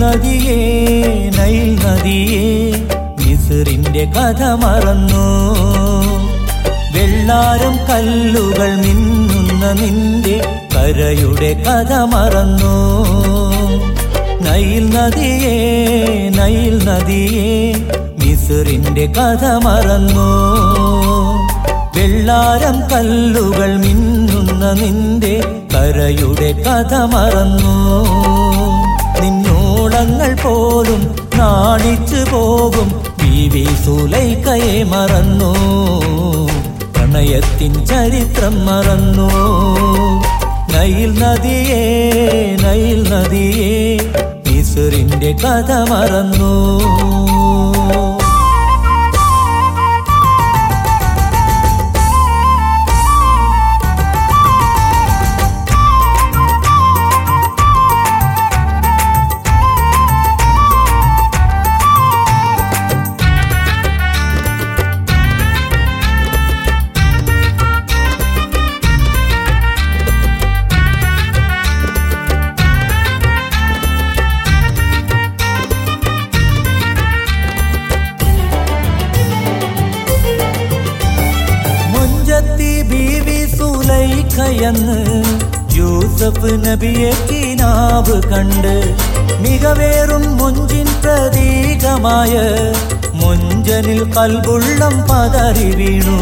നദിയേ Nile നദിയേ മിസിറിന്റെ കഥ മറന്നു വെള്ളാരം കല്ലുകൾ മിന്നുന്ന നിന്റെ കരയുടെ കഥ മറന്നു നൈൽ നദിയേ നൈൽ നദിയേ മിസിറിന്റെ കഥ മറന്നു വെള്ളാരം കല്ലുകൾ മിന്നുന്ന നിന്റെ കരയുടെ കഥ മറന്നു നിന്നോളങ്ങൾ പോലും നാണിച്ചു പോകും ബീവി സുലൈക്കയെ മറന്നു പ്രണയത്തിൻ ചരിത്രം മറന്നു നൈൽ നദിയേ നൈൽ നദിയേ മിസുറിന്റെ കഥ മറന്നു മുഞ്ചത്തി ബീവി സുലൈഖയെന്ന് യൂസഫ് നബിയെ കിനാവ് കണ്ട് മികവേറും മുഞ്ചിൻ പ്രതീകമായ മുഞ്ചനിൽ കൽബുള്ളം പതറി വീണു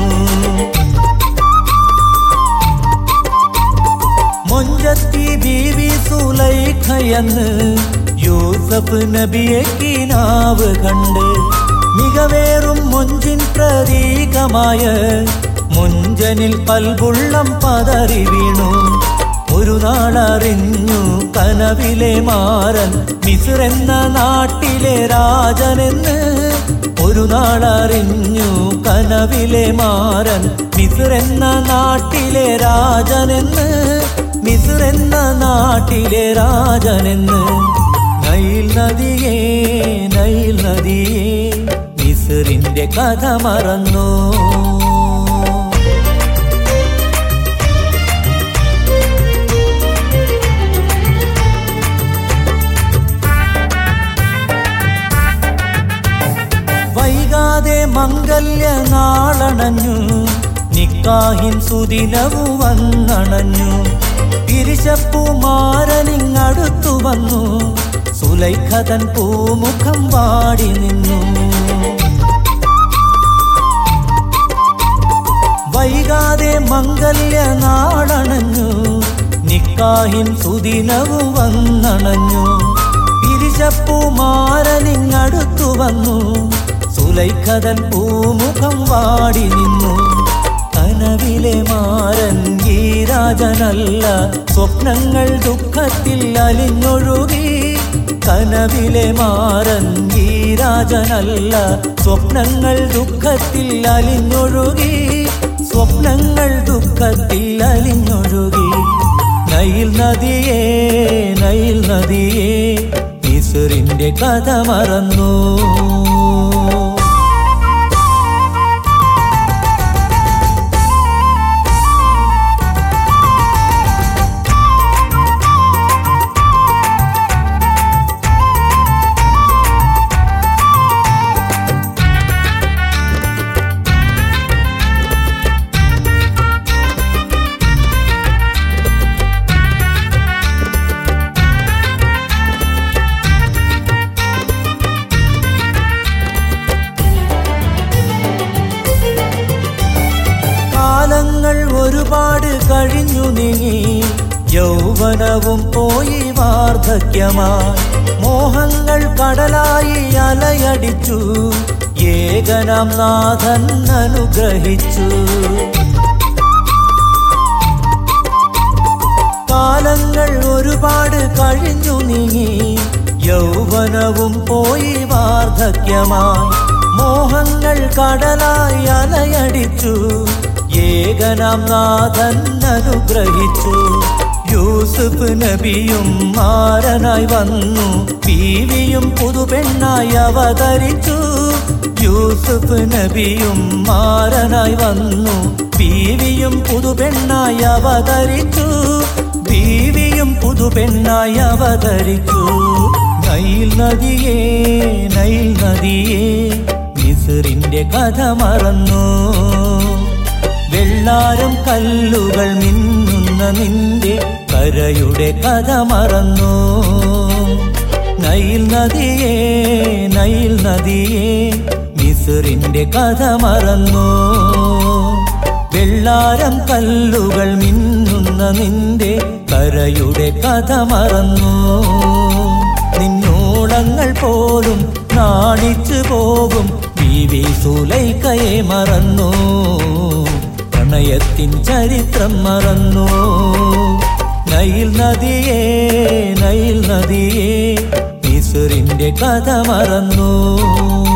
മുഞ്ചത്തി ബീവി സുലൈഖയെന്ന് യൂസഫ് നബിയെ കിനാവ് കണ്ട് മികവേറും മുഞ്ചിൻ പ്രതീകമായ മുഞ്ചനിൽ കൽബുള്ളം പതറി വീണു ഒരു നാളറിഞ്ഞു കനവിലെ മാറൻ മിസിറെന്ന നാട്ടിലെ രാജനെന്ന് ഒരു നാളറിഞ്ഞു കനവിലെ മാറൻ മിസിറെന്ന നാട്ടിലെ രാജനെന്ന് മിസിറെന്ന നാട്ടിലെ രാജനെന്ന് നൈൽ നദിയേ നൈൽ നദിയേ മിസിറിന്റെ കഥ മറന്നു വൈകാതെ മംഗല്യ നാളണഞ്ഞു നിക്കാഹിൻ സുദിനവു വന്നണഞ്ഞു പിരിശപ്പുമാരനിങ്ങടുത്തു വന്നു സുലൈഖതൻ പൂമുഖം വാടി നിന്നു വൈകാതെ മംഗല്യ നാളണഞ്ഞു നിക്കാഹിൻ സുദിനവു വന്നണഞ്ഞു പിരിശപ്പുമാരനിങ്ങടുത്തു വന്നു സുലൈഖതൻ പൂമുഖം വാടി നിന്നു കനവിലെ മാരൻ ഈ രാജനല്ല സ്വപ്നങ്ങൾ ദുഃഖത്തിൽ അലിഞ്ഞൊഴുകി കനവിലെ മാരൻ ഈ രാജനല്ല സ്വപ്നങ്ങൾ ദുഃഖത്തിൽ അലിഞ്ഞൊഴുകി സ്വപ്നങ്ങൾ ദുഃഖത്തിൽ അലിഞ്ഞൊഴുകി നൈൽ നദിയേ നൈൽ നദിയേ ഈശ്വരിന്റെ കഥ മറന്നു കാലങ്ങൾ ഒരുപാട് കഴിഞ്ഞു നീങ്ങി യൗവനവും പോയി വാർദ്ധക്യമായി മോഹങ്ങൾ കടലായി അലയടിച്ചു ഏകനാം നാഥൻ അനുഗ്രഹിച്ചു കാലങ്ങൾ ഒരുപാട് കഴിഞ്ഞു നീങ്ങി യൗവനവും പോയി വാർദ്ധക്യമായി മോഹങ്ങൾ കടലായി അലയടിച്ചു ഏകനാം നാഥൻ അനുഗ്രഹിച്ചു യൂസുഫ് നബിയും മാരനായി വന്നു ബീവിയും പുതുപെണ്ണായി അവതരിച്ചു യൂസുഫ് നബിയും മാരനായി വന്നു ബീവിയും പുതുപെണ്ണായി അവതരിച്ചു ബീവിയും പുതുപെണ്ണായി അവതരിച്ചു നൈൽ നദിയേ നൈൽ നദിയേ മിസിറിന്റെ കഥ മറന്നു വെള്ളാരം കല്ലുകൾ മിന്നുന്ന നിന്റെ കരയുടെ കഥ മറന്നു നൈൽ നദിയേ നൈൽ നദിയേ മിസിറിന്റെ കഥ മറന്നു വെള്ളാരം കല്ലുകൾ മിന്നുന്ന നിന്റെ കരയുടെ കഥ മറന്നു നിന്നോളങ്ങൾ പോലും നാണിച്ചു പോകും ബീവി സുലൈക്കയെ മറന്നു പ്രണയത്തിൻ ചരിത്രം മറന്നു നൈൽ നദിയേ നൈൽ നദിയേ മിസുറിന്റെ കഥ മറന്നു